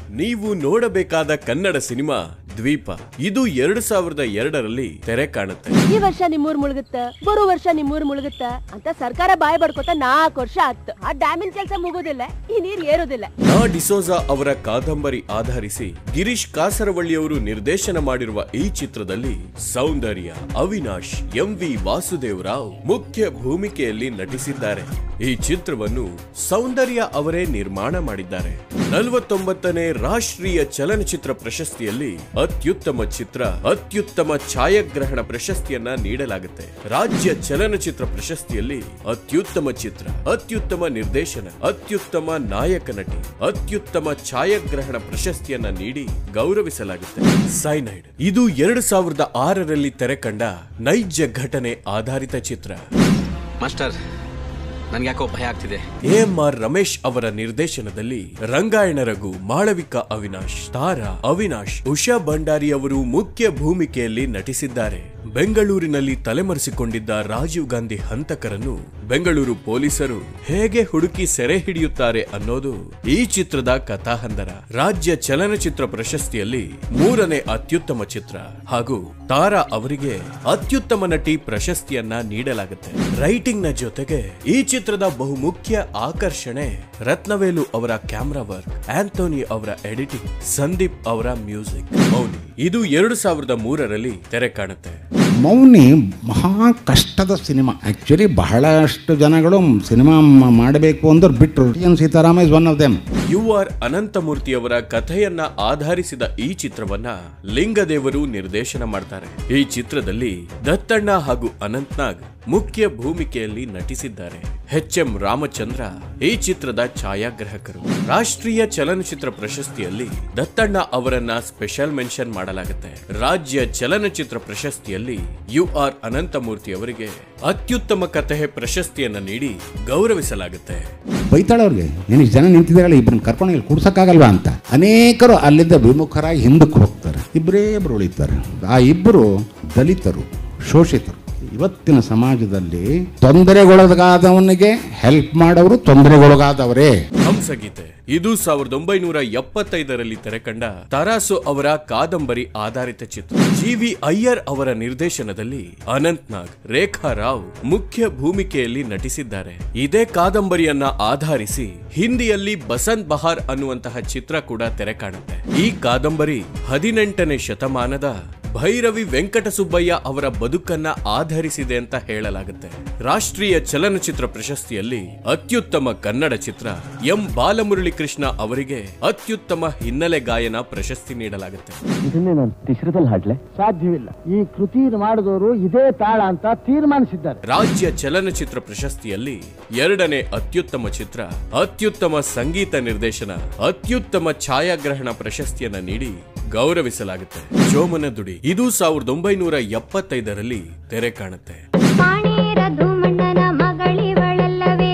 ನೀವು ನೋಡಬೇಕಾದ ಕನ್ನಡ ಸಿನಿಮಾ ದ್ವೀಪ ಇದು ಎರಡು ಸಾವಿರದ ಎರಡರಲ್ಲಿ ತೆರೆ ಕಾಣುತ್ತೆ ಈ ವರ್ಷ ನಿಮ್ಮೂರ್ ಮುಳುಗುತ್ತ ಬರೋ ವರ್ಷ ನಿಮ್ಮೂರ್ ಮುಳುಗುತ್ತ ಅಂತ ಸರ್ಕಾರ ಬಾಯ್ ಬಡ್ಕೋತ ನಾಲ್ಕು ವರ್ಷ ಆತ್ ಆ ಡ್ಯಾಮಿನ ಕೆಲಸ ಮುಗೋದಿಲ್ಲ ಈ ನೀರ್ ಏರೋದಿಲ್ಲ ನಾ ಡಿಸೋಜಾ ಅವರ ಕಾದಂಬರಿ ಆಧರಿಸಿ ಗಿರೀಶ್ ಕಾಸರವಳ್ಳಿಯವರು ನಿರ್ದೇಶನ ಮಾಡಿರುವ ಈ ಚಿತ್ರದಲ್ಲಿ ಸೌಂದರ್ಯ ಅವಿನಾಶ್ ಎಂ ವಿ ವಾಸುದೇವ್ ರಾವ್ ಮುಖ್ಯ ಭೂಮಿಕೆಯಲ್ಲಿ ನಟಿಸಿದ್ದಾರೆ ಈ ಚಿತ್ರವನ್ನು ಸೌಂದರ್ಯ ಅವರೇ ನಿರ್ಮಾಣ ಮಾಡಿದ್ದಾರೆ ನಲವತ್ತೊಂಬತ್ತನೇ ರಾಷ್ಟ್ರೀಯ ಚಲನಚಿತ್ರ ಪ್ರಶಸ್ತಿಯಲ್ಲಿ ಅತ್ಯುತ್ತಮ ಚಿತ್ರ ಅತ್ಯುತ್ತಮ ಛಾಯಾಗ್ರಹಣ ಪ್ರಶಸ್ತಿಯನ್ನ ನೀಡಲಾಗುತ್ತೆ ರಾಜ್ಯ ಚಲನಚಿತ್ರ ಪ್ರಶಸ್ತಿಯಲ್ಲಿ ಅತ್ಯುತ್ತಮ ಚಿತ್ರ ಅತ್ಯುತ್ತಮ ನಿರ್ದೇಶನ ಅತ್ಯುತ್ತಮ ನಾಯಕ ನಟಿ ಅತ್ಯುತ್ತಮ ಛಾಯಾಗ್ರಹಣ ಪ್ರಶಸ್ತಿಯನ್ನ ನೀಡಿ ಗೌರವಿಸಲಾಗುತ್ತೆ ಸೈನೈಡ್ ಇದು ಎರಡು ಸಾವಿರದ ಆರರಲ್ಲಿ ತೆರೆ ಕಂಡ ನೈಜ ಘಟನೆ ಆಧಾರಿತ ಚಿತ್ರ ಮಾಸ್ಟರ್ ನನ್ಗೆ ಯಾಕೋ ಭಯ ಆಗ್ತಿದೆ ಎಂ ಆರ್ ರಮೇಶ್ ಅವರ ನಿರ್ದೇಶನದಲ್ಲಿ ರಂಗಾಯಣ ರಘು ಮಾಳವಿಕಾ ಅವಿನಾಶ್ ತಾರಾ ಅವಿನಾಶ್ ಉಷಾ ಭಂಡಾರಿ ಅವರು ಮುಖ್ಯ ಭೂಮಿಕೆಯಲ್ಲಿ ನಟಿಸಿದ್ದಾರೆ ಬೆಂಗಳೂರಿನಲ್ಲಿ ತಲೆಮರೆಸಿಕೊಂಡಿದ್ದ ರಾಜೀವ್ ಗಾಂಧಿ ಹಂತಕರನ್ನು ಬೆಂಗಳೂರು ಪೊಲೀಸರು ಹೇಗೆ ಹುಡುಕಿ ಸೆರೆ ಹಿಡಿಯುತ್ತಾರೆ ಅನ್ನೋದು ಈ ಚಿತ್ರದ ಕಥಾಹಂದರ ರಾಜ್ಯ ಚಲನಚಿತ್ರ ಪ್ರಶಸ್ತಿಯಲ್ಲಿ ಮೂರನೇ ಅತ್ಯುತ್ತಮ ಚಿತ್ರ ಹಾಗೂ ತಾರಾ ಅವರಿಗೆ ಅತ್ಯುತ್ತಮ ನಟಿ ಪ್ರಶಸ್ತಿಯನ್ನ ನೀಡಲಾಗುತ್ತೆ ರೈಟಿಂಗ್ ನ ಜೊತೆಗೆ ಈ ಚಿತ್ರದ ಬಹುಮುಖ್ಯ ಆಕರ್ಷಣೆ ರತ್ನವೇಲು ಅವರ ಕ್ಯಾಮ್ರಾ ವರ್ಕ್ ಆಂಥೋನಿ ಅವರ ಎಡಿಟಿಂಗ್ ಸಂದೀಪ್ ಅವರ ಮ್ಯೂಸಿಕ್ ಮೌನಿ ಇದು ಎರಡು ಸಾವಿರದ ಮೂರರಲ್ಲಿ ತೆರೆ ಕಾಣುತ್ತೆ ಮೌನಿ ಮಹಾ ಕಷ್ಟದ ಸಿನಿಮಾ ಆ್ಯಕ್ಚುಲಿ ಬಹಳಷ್ಟು ಜನಗಳು ಸಿನಿಮಾ ಮಾಡಬೇಕು ಅಂದ್ರೆ ಬಿಟ್ಟರು T N Seetharam is one of them U R ಅನಂತಮೂರ್ತಿಯವರ ಕಥೆಯನ್ನ ಆಧರಿಸಿದ ಈ ಚಿತ್ರವನ್ನ ಲಿಂಗದೇವರು ನಿರ್ದೇಶನ ಮಾಡ್ತಾರೆ ಈ ಚಿತ್ರದಲ್ಲಿ ದತ್ತಣ್ಣ ಹಾಗೂ ಅನಂತ್ನಾಗ್ ಮುಖ್ಯ ಭೂಮಿಕೆಯಲ್ಲಿ ನಟಿಸಿದ್ದಾರೆ ಎಚ್ ಎಂ ರಾಮಚಂದ್ರ ಈ ಚಿತ್ರದ ಛಾಯಾಗ್ರಾಹಕರು ರಾಷ್ಟ್ರೀಯ ಚಲನಚಿತ್ರ ಪ್ರಶಸ್ತಿಯಲ್ಲಿ ದತ್ತಣ್ಣ ಅವರನ್ನ ಸ್ಪೆಷಲ್ ಮೆನ್ಷನ್ ಮಾಡಲಾಗುತ್ತೆ ರಾಜ್ಯ ಚಲನಚಿತ್ರ ಪ್ರಶಸ್ತಿಯಲ್ಲಿ ಯು ಆರ್ ಅನಂತಮೂರ್ತಿ ಅವರಿಗೆ ಅತ್ಯುತ್ತಮ ಕಥೆ ಪ್ರಶಸ್ತಿಯನ್ನ ನೀಡಿ ಗೌರವಿಸಲಾಗುತ್ತೆ ಬೈತಾಳೆ ಅವ್ರಿಗೆ ಏನು ಇಷ್ಟು ಜನ ನಿಂತಿದ್ದಾರಲ್ಲ ಇಬ್ಬರನ್ನ ಕರ್ಕೊಂಡು ಇಲ್ಲಿ ಕೂಡ್ಸಕ್ಕಾಗಲ್ವಾ ಅಂತ ಅನೇಕರು ಅಲ್ಲಿಂದ ವಿಮುಖರಾಗಿ ಹಿಂದಕ್ಕೆ ಹೋಗ್ತಾರೆ ಇಬ್ಬರೇ ಇಬ್ಬರು ಉಳಿತಾರೆ ಆ ಇಬ್ಬರು ದಲಿತರು ಶೋಷಿತರು ಇವತ್ತಿನ ಸಮಾಜದಲ್ಲಿ ತೊಂದರೆಗೊಳಗಾದವನಿಗೆ ಹೆಲ್ಪ್ ಮಾಡೋರು ತೊಂದರೆಗೊಳಗಾದವರೇ ಹಂಸಗೀತೆ ಇದು ಸಾವಿರದ ಒಂಬೈನೂರ ಎಪ್ಪತ್ತೈದರಲ್ಲಿ ತೆರೆಕಂಡ ತರಾಸು ಅವರ ಕಾದಂಬರಿ ಆಧಾರಿತ ಚಿತ್ರ ಜಿ ವಿ ಅಯ್ಯರ್ ಅವರ ನಿರ್ದೇಶನದಲ್ಲಿ ಅನಂತ್ ನಾಗ್ ರೇಖಾ ರಾವ್ ಮುಖ್ಯ ಭೂಮಿಕೆಯಲ್ಲಿ ನಟಿಸಿದ್ದಾರೆ ಇದೇ ಕಾದಂಬರಿಯನ್ನ ಆಧರಿಸಿ ಹಿಂದಿಯಲ್ಲಿ ಬಸಂತ್ ಬಹಾರ್ ಅನ್ನುವಂತಹ ಚಿತ್ರ ಕೂಡ ತೆರೆ ಕಾಣುತ್ತೆ ಈ ಕಾದಂಬರಿ ಹದಿನೆಂಟನೇ ಶತಮಾನದ ಭೈರವಿ ವೆಂಕಟಸುಬ್ಬಯ್ಯ ಅವರ ಬದುಕನ್ನ ಆಧರಿಸಿದೆ ಅಂತ ಹೇಳಲಾಗುತ್ತೆ ರಾಷ್ಟ್ರೀಯ ಚಲನಚಿತ್ರ ಪ್ರಶಸ್ತಿಯಲ್ಲಿ ಅತ್ಯುತ್ತಮ ಕನ್ನಡ ಚಿತ್ರ ಎಂ ಬಾಲಮುರಳಿ ಕೃಷ್ಣ ಅವರಿಗೆ ಅತ್ಯುತ್ತಮ ಹಿನ್ನೆಲೆ ಗಾಯನ ಪ್ರಶಸ್ತಿ ನೀಡಲಾಗುತ್ತೆ ಇದನ್ನೇ ನಾನು ತಿಸ್ರದಲ್ಲಿ ಹಾಡ್ಲೆ ಸಾಧ್ಯವಿಲ್ಲ ಈ ಕೃತಿ ಮಾಡಿದವರು ಇದೇ ತಾಳ ಅಂತ ತೀರ್ಮಾನಿಸಿದ್ದಾರೆ ರಾಜ್ಯ ಚಲನಚಿತ್ರ ಪ್ರಶಸ್ತಿಯಲ್ಲಿ ಎರಡನೇ ಅತ್ಯುತ್ತಮ ಚಿತ್ರ ಅತ್ಯುತ್ತಮ ಸಂಗೀತ ನಿರ್ದೇಶನ ಅತ್ಯುತ್ತಮ ಛಾಯಾಗ್ರಹಣ ಪ್ರಶಸ್ತಿಯನ್ನ ನೀಡಿ ಗೌರವಿಸಲಾಗುತ್ತೆ ಚೋಮನ ದುಡಿ ಇದು ಸಾವಿರದ ಒಂಬೈನೂರ ಎಪ್ಪತ್ತೈದರಲ್ಲಿ ತೆರೆ ಕಾಣುತ್ತೆ ಪಾಣೇರ ಧೂಮಣ್ಣನ ಮಗಳಿವಳಲ್ಲವೇ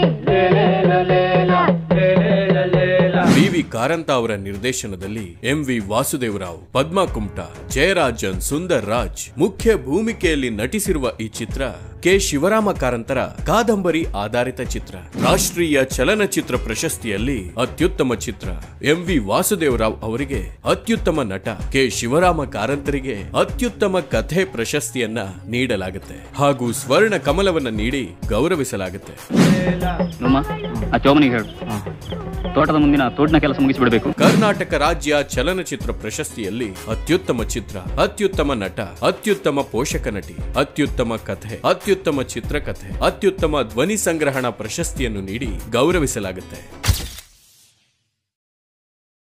ವಿ ವಿ ಕಾರಂತ ಅವರ ನಿರ್ದೇಶನದಲ್ಲಿ ಎಂ ವಿ ವಾಸುದೇವರಾವ್ ಪದ್ಮಾ ಕುಮ್ಟಾ ಜಯರಾಜನ್ ಸುಂದರ್ ರಾಜ್ ಮುಖ್ಯ ಭೂಮಿಕೆಯಲ್ಲಿ ನಟಿಸಿರುವ ಈ ಚಿತ್ರ ಕೆ ಶಿವರಾಮ ಕಾರಂತರ ಕಾದಂಬರಿ ಆಧಾರಿತ ಚಿತ್ರ ರಾಷ್ಟ್ರೀಯ ಚಲನಚಿತ್ರ ಪ್ರಶಸ್ತಿಯಲ್ಲಿ ಅತ್ಯುತ್ತಮ ಚಿತ್ರ ಎಂ ವಿ ವಾಸುದೇವರಾವ್ ಅವರಿಗೆ ಅತ್ಯುತ್ತಮ ನಟ ಕೆ ಶಿವರಾಮ ಕಾರಂತರಿಗೆ ಅತ್ಯುತ್ತಮ ಕಥೆ ಪ್ರಶಸ್ತಿಯನ್ನ ನೀಡಲಾಗುತ್ತೆ ಹಾಗೂ ಸ್ವರ್ಣ ಕಮಲವನ್ನ ನೀಡಿ ಗೌರವಿಸಲಾಗುತ್ತೆ ನಮ್ಮ ಆ ಚೋಮನಿಗೆ ಹೇಳು ತೋಟದ ಮುಂದಿನ ತೋಟನ ಕೆಲಸ ಮುಗಿಸಿಬಿಡ್ಬೇಕು ಕರ್ನಾಟಕ ರಾಜ್ಯ ಚಲನಚಿತ್ರ ಪ್ರಶಸ್ತಿಯಲ್ಲಿ ಅತ್ಯುತ್ತಮ ಚಿತ್ರ ಅತ್ಯುತ್ತಮ ನಟ ಅತ್ಯುತ್ತಮ ಪೋಷಕ ನಟಿ ಅತ್ಯುತ್ತಮ ಕಥೆ ಅತ್ಯುತ್ತಮ ಚಿತ್ರಕಥೆ ಅತ್ಯುತ್ತಮ ಧ್ವನಿ ಸಂಗ್ರಹಣ ಪ್ರಶಸ್ತಿಯನ್ನು ನೀಡಿ ಗೌರವಿಸಲಾಗುತ್ತೆ